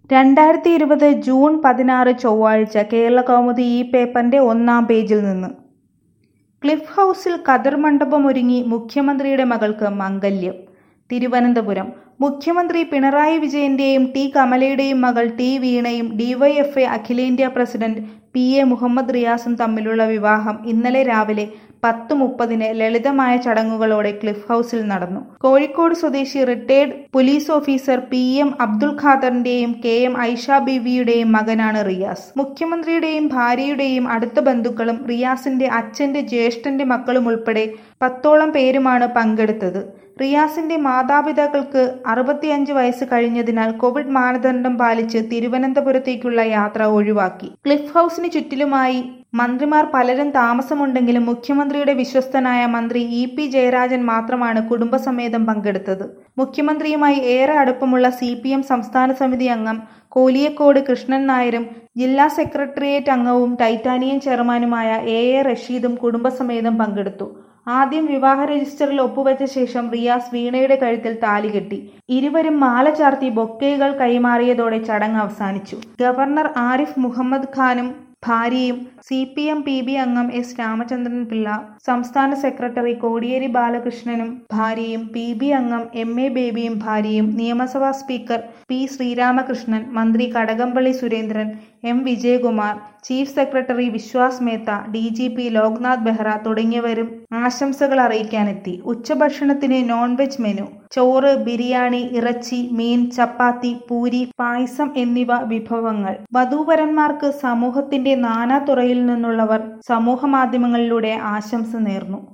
രണ്ടായിരത്തി ഇരുപത് ജൂൺ പതിനാറ് ചൊവ്വാഴ്ച കേരളകൗമുദി ഈ പേപ്പറിന്റെ ഒന്നാം പേജിൽ നിന്ന് ക്ലിഫ് ഹൗസിൽ കതിർ മണ്ഡപമൊരുങ്ങി മുഖ്യമന്ത്രിയുടെ മകൾക്ക് മംഗല്യം തിരുവനന്തപുരം മുഖ്യമന്ത്രി പിണറായി വിജയന്റെയും ടി കമലയുടെയും മകൾ ടി വീണയും ഡിവൈഎഫ്ഐ അഖിലേന്ത്യാ പ്രസിഡന്റ് പി എ മുഹമ്മദ് റിയാസും തമ്മിലുള്ള വിവാഹം ഇന്നലെ രാവിലെ പത്ത് മുപ്പതിന് ലളിതമായ ചടങ്ങുകളോടെ ക്ലിഫ് ഹൗസിൽ നടന്നു കോഴിക്കോട് സ്വദേശി retired police officer P M Abdul ഖാദറിന്റെയും കെ എം ഐഷ ബീവിയുടെയും മകനാണ് റിയാസ് മുഖ്യമന്ത്രിയുടെയും ഭാര്യയുടെയും അടുത്ത ബന്ധുക്കളും റിയാസിന്റെ അച്ഛന്റെ ജ്യേഷ്ഠന്റെ മക്കളും ഉൾപ്പെടെ പത്തോളം പേരുമാണ് പങ്കെടുത്തത് റിയാസിന്റെ മാതാപിതാക്കൾക്ക് അറുപത്തിയഞ്ച് വയസ്സ് കഴിഞ്ഞതിനാൽ കോവിഡ് മാനദണ്ഡം പാലിച്ച് തിരുവനന്തപുരത്തേക്കുള്ള യാത്ര ഒഴിവാക്കി ക്ലിഫ് ഹൗസിന് ചുറ്റിലുമായി മന്ത്രിമാർ പലരും താമസമുണ്ടെങ്കിലും മുഖ്യമന്ത്രിയുടെ വിശ്വസ്തനായ മന്ത്രി ഇ പി ജയരാജൻ മാത്രമാണ് കുടുംബസമേതം പങ്കെടുത്തത് മുഖ്യമന്ത്രിയുമായി ഏറെ അടുപ്പമുള്ള സി പി എം സംസ്ഥാന സമിതി അംഗം കോലിയക്കോട് കൃഷ്ണൻ നായരും ജില്ലാ സെക്രട്ടേറിയറ്റ് അംഗവും ടൈറ്റാനിയം ചെയർമാനുമായ എ എ റഷീദും കുടുംബസമേതം പങ്കെടുത്തു ആദ്യം വിവാഹ രജിസ്റ്ററിൽ ഒപ്പുവെച്ച ശേഷം റിയാസ് വീണയുടെ കഴുത്തിൽ താലി കെട്ടി ഇരുവരും മാല ചാർത്തി ബൊക്കെകൾ കൈമാറിയതോടെ ചടങ്ങ് അവസാനിച്ചു ഗവർണർ ആരിഫ് മുഹമ്മദ് ഖാനും ഭാര്യയും C P M P B അംഗം എസ് രാമചന്ദ്രൻ പിള്ള സംസ്ഥാന സെക്രട്ടറി കോടിയേരി ബാലകൃഷ്ണനും ഭാര്യയും പി ബി അംഗം എം എ ബേബിയും ഭാര്യയും നിയമസഭാ സ്പീക്കർ പി ശ്രീരാമകൃഷ്ണൻ മന്ത്രി Kadakampally Surendran M Vijayakumar chief secretary Vishwas Mehta D G P Loknath Behera തുടങ്ങിയവരും ആശംസകൾ അറിയിക്കാനെത്തി ഉച്ചഭക്ഷണത്തിന് നോൺ വെജ് മെനു ചോറ് ബിരിയാണി ഇറച്ചി മീൻ ചപ്പാത്തി പൂരി പായസം എന്നിവ വിഭവങ്ങൾ വധൂവരന്മാർക്ക് സമൂഹത്തിന്റെ നാനാതുറയിൽ നിന്നുള്ളവർ സമൂഹ മാധ്യമങ്ങളിലൂടെ ആശംസ നേർന്നു